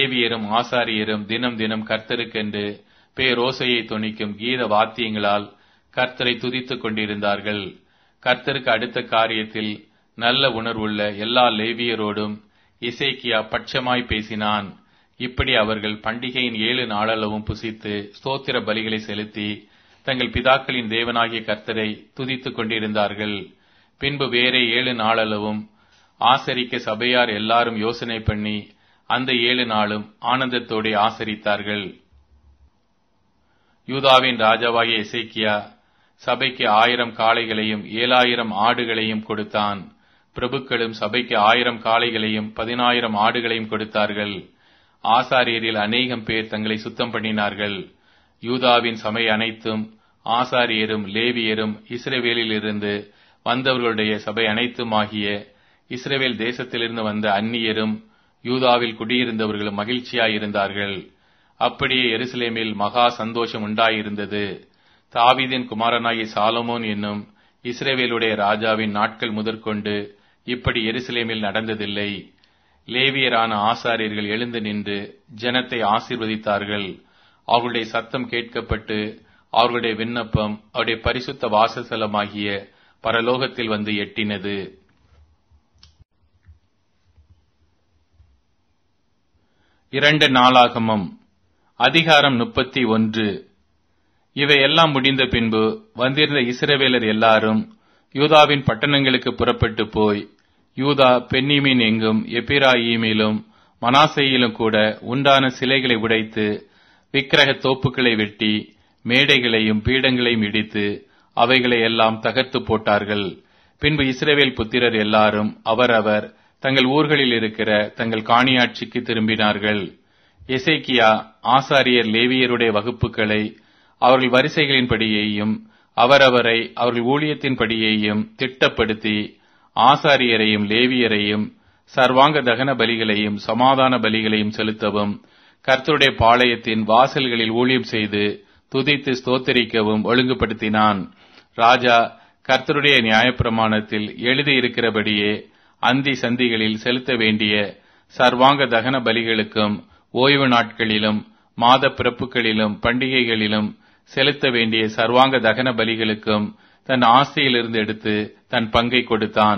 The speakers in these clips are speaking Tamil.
லேவியரும் ஆசாரியரும் தினம் தினம் கர்த்தருக்கென்று பேரோசையை தொனிக்கும் கீத வாத்தியங்களால் கர்த்தரை துதித்துக் கொண்டிருந்தார்கள் கர்த்தருக்கு அடுத்த காரியத்தில் நல்ல உணர்வுள்ள எல்லா லேவியரோடும் இசைக்கியா பட்சமாய் பேசினான் இப்படி அவர்கள் பண்டிகையின் ஏழு நாளளவும் புசித்து ஸ்தோத்திர பலிகளை செலுத்தி தங்கள் பிதாக்களின் தேவனாகிய கர்த்தரை துதித்துக் கொண்டிருந்தார்கள் பின்பு வேறே ஏழு நாளளவும் ஆசரிக்க சபையார் எல்லாரும் யோசனை பண்ணி அந்த ஏழு நாளும் ஆனந்தத்தோടെ ஆசரித்தார்கள் யூதாவின் ராஜாவாகிய எசேக்கியா சபைக்கு ஆயிரம் காளைகளையும் ஏழாயிரம் ஆடுகளையும் கொடுத்தான் பிரபுக்களும் சபைக்கு ஆயிரம் காளைகளையும் பதினாயிரம் ஆடுகளையும் கொடுத்தார்கள் ஆசாரியரில் அநேகம் பேர் தங்களை சுத்தம் பண்ணினார்கள் யூதாவின் சபை அனைத்தும் ஆசாரியரும் லேவியரும் இஸ்ரேவேலிலிருந்து வந்தவர்களுடைய சபை அனைத்துமாகிய இஸ்ரேவேல் தேசத்திலிருந்து வந்த அந்நியரும் யூதாவில் குடியிருந்தவர்களும் மகிழ்ச்சியாயிருந்தார்கள் அப்படியே எருசலேமில் மகா சந்தோஷம் உண்டாயிருந்தது தாவீதின் குமாரனாகிய சாலமோன் என்னும் இஸ்ரேவேலுடைய ராஜாவின் நாட்கள் முதற்கொண்டு இப்படி எருசலேமில் நடந்ததில்லை லேவியரான ஆசாரியர்கள் எழுந்து நின்று ஜனத்தை ஆசீர்வதித்தார்கள் அவர்களுடைய சத்தம் கேட்கப்பட்டு அவர்களுடைய விண்ணப்பம் அவருடைய பரிசுத்த வாசஸ்தலமாகிய பரலோகத்தில் வந்து எட்டினது இரண்டு நாளாகமம் அதிகாரம் முப்பத்தி ஒன்று இவையெல்லாம் முடிந்த பின்பு வந்திருந்த இஸ்ரவேலர் எல்லாரும் யூதாவின் பட்டணங்களுக்கு புறப்பட்டு போய் யூதா பென்னிமீன் எங்கும் எப்பிராயீமிலும் மனாசையிலும் கூட உண்டான சிலைகளை உடைத்து விக்கிரக தோப்புகளை வெட்டி மேடைகளையும் பீடங்களையும் இடித்து அவைகளை எல்லாம் தகர்த்து போட்டார்கள் பின்பு இஸ்ரவேல் புத்திரர் எல்லாரும் அவரவர் தங்கள் ஊர்களில் இருக்கிற தங்கள் காணியாட்சிக்கு திரும்பினார்கள் எசேக்கியா ஆசாரியர் லேவியருடைய வகுப்புகளை அவர்கள் வரிசைகளின்படியேயும் அவரவரை அவர்கள் ஊழியத்தின்படியேயும் திட்டப்படுத்தி ஆசாரியரையும் லேவியரையும் சர்வாங்க தகன பலிகளையும் சமாதான பலிகளையும் செலுத்தவும் கர்த்தருடைய பாளையத்தின் வாசல்களில் ஊழியம் செய்து துதித்து ஸ்தோத்தரிக்கவும் ஒழுங்குபடுத்தினான் ராஜா கர்த்தருடைய நியாயப்பிரமாணத்தில் எழுதியிருக்கிறபடியே அந்தி சந்திகளில் செலுத்த வேண்டிய சர்வாங்க தகன பலிகளுக்கும் ஓய்வு நாட்களிலும் மாத பிறப்புகளிலும் பண்டிகைகளிலும் செலுத்த வேண்டிய சர்வாங்க தகன பலிகளுக்கும் தன் ஆசையிலிருந்து எடுத்து தன் பங்கை கொடுத்தான்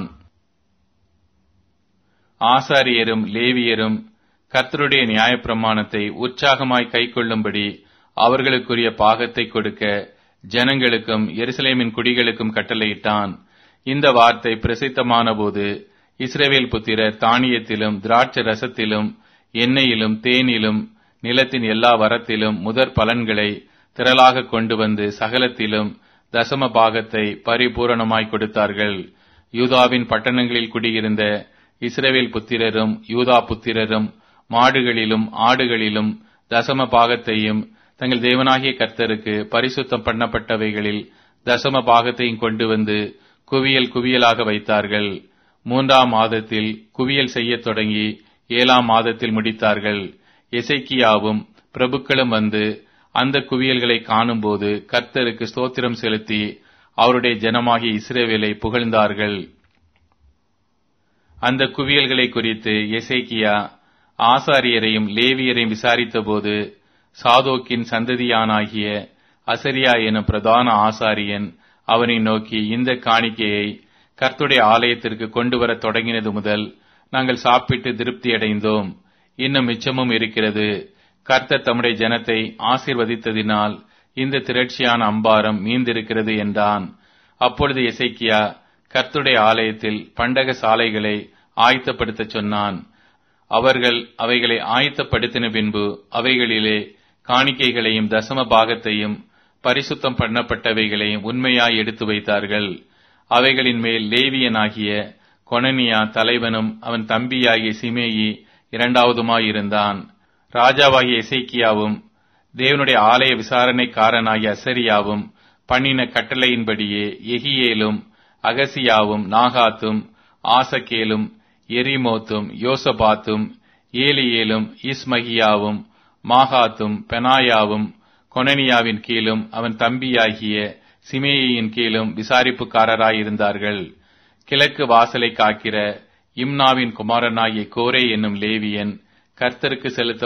ஆசாரியரும் லேவியரும் கர்த்தருடைய நியாயப்பிரமாணத்தை உற்சாகமாய் கைக்கொள்ளும்படி அவர்களுக்குரிய பாகத்தை கொடுக்க ஜனங்களுக்கும் எருசலேமின் குடிகளுக்கும் கட்டளையிட்டான் இந்த வார்த்தை பிரசித்தமான போது இஸ்ரேவேல் புத்திரர் தானியத்திலும் திராட்சை ரசத்திலும் எண்ணெயிலும் தேனிலும் நிலத்தின் எல்லா வரத்திலும் முதற் பலன்களை திரளாக கொண்டு வந்து சகலத்திலும் தசம பாகத்தை பரிபூரணமாய் கொடுத்தார்கள் யூதாவின் பட்டணங்களில் குடியிருந்த இஸ்ரேவேல் புத்திரரும் யூதா புத்திரரும் மாடுகளிலும் ஆடுகளிலும் தசம பாகத்தையும் தங்கள் தேவனாகிய கர்த்தருக்கு பரிசுத்தம் பண்ணப்பட்டவைகளில் தசம பாகத்தையும் கொண்டு வந்து குவியல் குவியலாக வைத்தார்கள் மூன்றாம் மாதத்தில் குவியல் செய்யத் தொடங்கி ஏழாம் மாதத்தில் முடித்தார்கள் எசைக்கியாவும் பிரபுக்களும் வந்து அந்த குவியல்களை காணும்போது கர்த்தருக்கு ஸ்தோத்திரம் செலுத்தி அவருடைய ஜனமாகிய இஸ்ரேவேலை புகழ்ந்தார்கள் அந்த குவியல்களை குறித்து எசேக்கியா ஆசாரியரையும் லேவியரையும் விசாரித்தபோது சாதோக்கின் சந்ததியானாகிய அசரியா எனும் பிரதான ஆசாரியன் அவனை நோக்கி இந்த காணிக்கையை கர்த்துடைய ஆலயத்திற்கு கொண்டு வர தொடங்கினது முதல் நாங்கள் சாப்பிட்டு திருப்தி அடைந்தோம் இன்னும் மிச்சமும் இருக்கிறது கர்த்தர் தம்முடைய ஜனத்தை ஆசீர்வதித்ததினால் இந்த திரட்சியான அம்பாரம் மீந்திருக்கிறது என்றான் அப்பொழுது எசைக்கியா கர்த்துடைய ஆலயத்தில் பண்டக சாலைகளை ஆயத்தப்படுத்த சொன்னான் அவர்கள் அவைகளை ஆயத்தப்படுத்தின பின்பு அவைகளிலே காணிக்கைகளையும் தசம பாகத்தையும் பரிசுத்தம் பண்ணப்பட்டவைகளையும் உண்மையாய் எடுத்து வைத்தார்கள் அவைகளின் மேல் லேவியனாகிய கொனனியா தலைவனும் அவன் தம்பியாகிய சிமேயி இரண்டாவதுமாயிருந்தான் ராஜாவாகிய எசைக்கியாவும் தேவனுடைய ஆலய விசாரணைக்காரனாகிய அசரியாவும் பண்ணின கட்டளையின்படியே எகியேலும் அகசியாவும் நாகாத்தும் ஆசகேலும் எரிமோத்தும் யோசபாத்தும் ஏலியேலும் இஸ்மகியாவும் மாகாத்தும் பெனாயாவும் கொனனியாவின் கீழும் அவன் தம்பியாகிய சிமேயின் கீழும் விசாரிப்புக்காரராயிருந்தார்கள் கிழக்கு வாசலை காக்கிற இம்னாவின் குமாரனாகிய கோரே என்னும் லேவியன் கர்த்தருக்கு செலுத்த